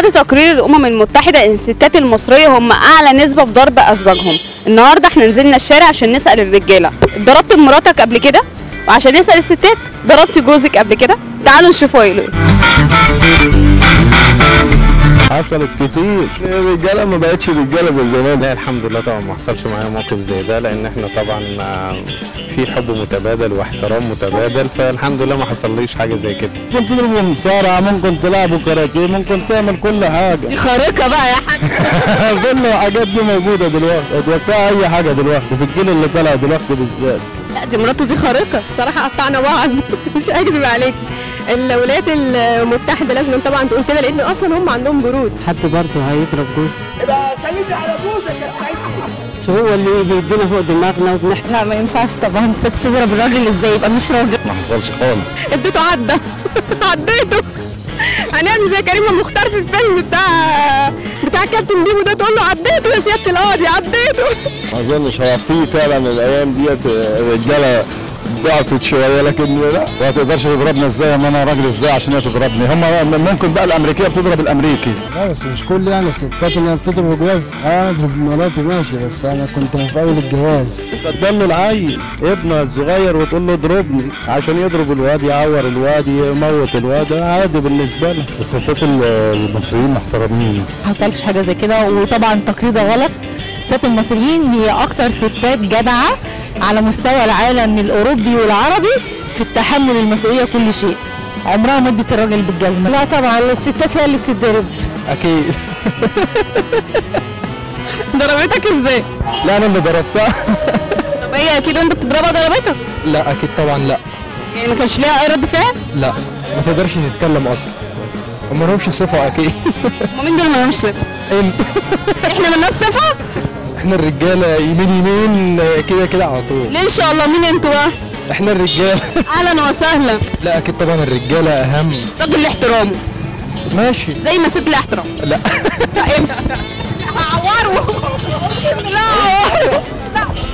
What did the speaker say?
بعد تقرير الامم المتحده ان الستات المصريه هم اعلى نسبه في ضرب ازواجهم النهارده احنا نزلنا الشارع عشان نسال الرجاله ضربت مراتك قبل كده وعشان نسال الستات ضربت جوزك قبل كده تعالوا نشوفوا هيقولوا ايه حصلت كتير الرجاله ما بقتش رجاله زي زمان لا الحمد لله طبعا ما حصلش معايا موقف زي ده لان احنا طبعا آه، في حب متبادل واحترام متبادل فالحمد لله ما حصليش حاجه زي كده ممكن تضربوا مصارعه ممكن تلعبوا كاراتيه ممكن تعمل كل حاجه دي خارقه بقى يا حاج كل الحاجات دي موجوده دلوقتي اتوقع اي حاجه دلوقتي في الجيل اللي طالع دلوقتي بالذات لا دي مراته دي خارقه صراحة قطعنا بعض مش هكذب عليك الولايات المتحدة لازم طبعا تقول كده لأن أصلا هم عندهم برود حد برضه هيضرب جوزي يبقى سلمي على جوزك يا هو اللي بيدينا فوق دماغنا وبنحكي لا ما ينفعش طبعا الست تضرب الراجل ازاي يبقى مش راجل ما حصلش خالص اديته عدى عديته هنعمل زي كريم مختار في الفيلم بتاع بتاع كابتن ديمو ده تقول له عديته يا سياده القاضي عديته ما اظنش هو في فعلا الايام ديت الرجاله ضعفت شويه لكن لا ما تقدرش تضربنا ازاي ما انا راجل ازاي عشان هي تضربني هم ممكن بقى الامريكيه بتضرب الامريكي لا بس مش كل يعني الستات اللي بتضرب جواز انا اضرب مراتي ماشي بس انا كنت في اول الجواز تفضل له العيل ابنه الصغير وتقول له اضربني عشان يضرب الواد يعور الواد يموت الواد عادي بالنسبه له الستات المصريين محترمين حصلش حاجه زي كده وطبعا التقرير ده غلط الستات المصريين هي اكتر ستات جدعه على مستوى العالم الاوروبي والعربي في التحمل المسؤوليه كل شيء عمرها ما ادت الراجل بالجزمه لا طبعا الستات هي اللي بتتضرب اكيد ضربتك ازاي لا انا اللي ضربتها طب هي اكيد وانت بتضربها ضربتك لا اكيد طبعا لا يعني ما كانش ليها اي رد فعل لا ما تقدرش تتكلم اصلا وما لهمش صفه اكيد هما مين دول ما لهمش صفه انت احنا مالناش صفه احنا الرجاله يمين يمين كده كده على طول ليه ان شاء الله مين انتوا بقى احنا الرجاله اهلا وسهلا لا اكيد طبعا الرجاله اهم راجل ليه احترامه ماشي زي ما ست لها احترام لا لا امشي هعوره لا هعوره